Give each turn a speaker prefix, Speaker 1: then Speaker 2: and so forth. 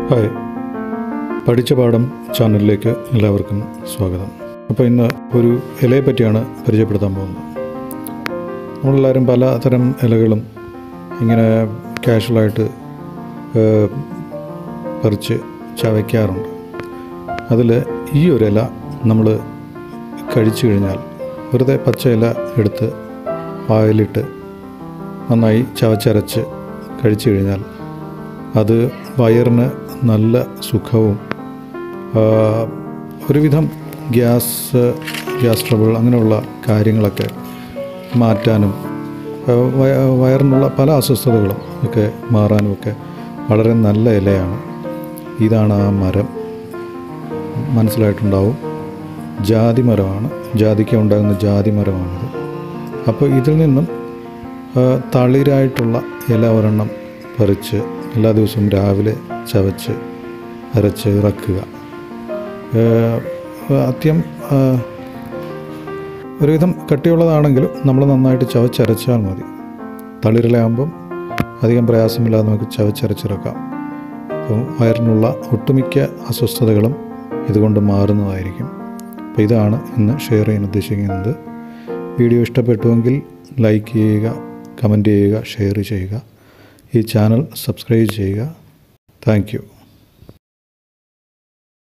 Speaker 1: hi പഠിച്ച പാഠം ചാനലിലേക്ക് എല്ലാവർക്കും സ്വാഗതം അപ്പോൾ ഇന്ന് ഒരു ഇലയെ പറ്റിയാണ് പരിചയപ്പെടുത്താൻ പോകുന്നത് നമ്മളെല്ലാവരും പലതരം ഇലകളും ഇങ്ങനെ കാഷ്വലായിട്ട് ഏഹ്, പറിച്ച് ചവയ്ക്കാറുണ്ട് അതിൽ ഈ ഒരു ഇല നമ്മൾ കഴിച്ചു കഴിഞ്ഞാൽ വെറുതെ പച്ച ഇല എടുത്ത് വായിലിട്ട് നന്നായി ചവച്ചരച്ച് കഴിച്ചു കഴിഞ്ഞാൽ അത് വയറിന് നല്ല സുഖവും ആ, ഒരുവിധം ഗ്യാസ് ഗ്യാസ് ട്രബിൾ അങ്ങനെയുള്ള കാര്യങ്ങളൊക്കെ മാറ്റാനും ആ, വയ- വയറിനുള്ള പല അസ്വസ്ഥതകളും ഒക്കെ മാറാനും ഒക്കെ വളരെ നല്ല ഇലയാണ് ഇതാണ് ആ മരം മനസ്സിലായിട്ടുണ്ടാവും ജാതി മരമാണ് ജാതിക്ക ഉണ്ടാകുന്ന ജാതി മരമാണിത് അപ്പോൾ ഇതിൽ നിന്നും ആ, തളിരായിട്ടുള്ള ഇല ഒരെണ്ണം പറിച്ച് എല്ലാ ദിവസവും രാവിലെ ചവച്ച് അരച്ച് ഇറക്കുക ഏഹ്, അത്യം ആ, ഒരുവിധം കട്ടിയുള്ളതാണെങ്കിലും നമ്മൾ നന്നായിട്ട് ചവച്ചരച്ചാൽ മതി തളിരിലയാകുമ്പം അധികം പ്രയാസമില്ലാതെ നമുക്ക് ചവച്ചരച്ചിറക്കാം അപ്പം വയറിനുള്ള ഒട്ടുമിക്ക അസ്വസ്ഥതകളും ഇതുകൊണ്ട് മാറുന്നതായിരിക്കും അപ്പോൾ ഇതാണ് ഇന്ന് ഷെയർ ചെയ്യാൻ ഉദ്ദേശിക്കുന്നത് വീഡിയോ ഇഷ്ടപ്പെട്ടുവെങ്കിൽ ലൈക്ക് ചെയ്യുക കമൻറ്റ് ചെയ്യുക ഷെയർ ചെയ്യുക ഈ ചാനൽ സബ്സ്ക്രൈബ് ചെയ്യുക താങ്ക് യു